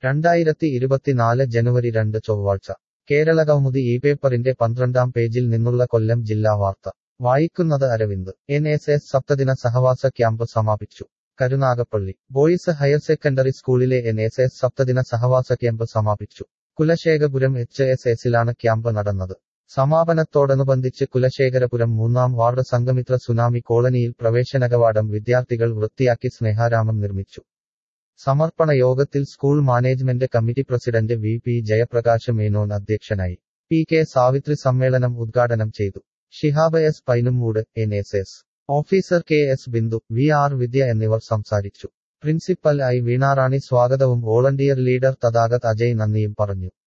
രണ്ടായിരത്തി ഇരുപത്തിനാല് ജനുവരി രണ്ട് ചൊവ്വാഴ്ച കേരളകൗമുദി ഈ പേപ്പറിന്റെ പന്ത്രണ്ടാം പേജിൽ നിന്നുള്ള കൊല്ലം ജില്ലാ വാർത്ത വായിക്കുന്നത് അരവിന്ദ് എൻ എസ് എസ് സപ്തദിന സഹവാസ ക്യാമ്പ് സമാപിച്ചു കരുനാഗപ്പള്ളി ബോയ്സ് ഹയർ സെക്കൻഡറി സ്കൂളിലെ എൻ എസ് എസ് സപ്തദിന സഹവാസ ക്യാമ്പ് സമാപിച്ചു കുലശേഖപുരം എച്ച് എസ് എസിലാണ് ക്യാമ്പ് നടന്നത് സമാപനത്തോടനുബന്ധിച്ച് കുലശേഖരപുരം മൂന്നാം വാർഡ് സംഘമിത്ര സുനാമി കോളനിയിൽ പ്രവേശനകവാടം വിദ്യാർത്ഥികൾ വൃത്തിയാക്കി സ്നേഹാരാമം നിർമ്മിച്ചു സമർപ്പണ യോഗത്തിൽ school management committee president V P Jayaprakash Menon അധ്യക്ഷനായി പി കെ സാവിത്രി സമ്മേളനം ഉദ്ഘാടനം ചെയ്തു Shihab S Painumoodu N S S officer K S Bindu V R Vidya എന്നിവർ സംസാരിച്ചു പ്രിൻസിപ്പൽ ഐ വീണാറാണി സ്വാഗതവും വോളണ്ടിയർ ലീഡർ തഥാഗത് അജയ് നന്ദിയും പറഞ്ഞു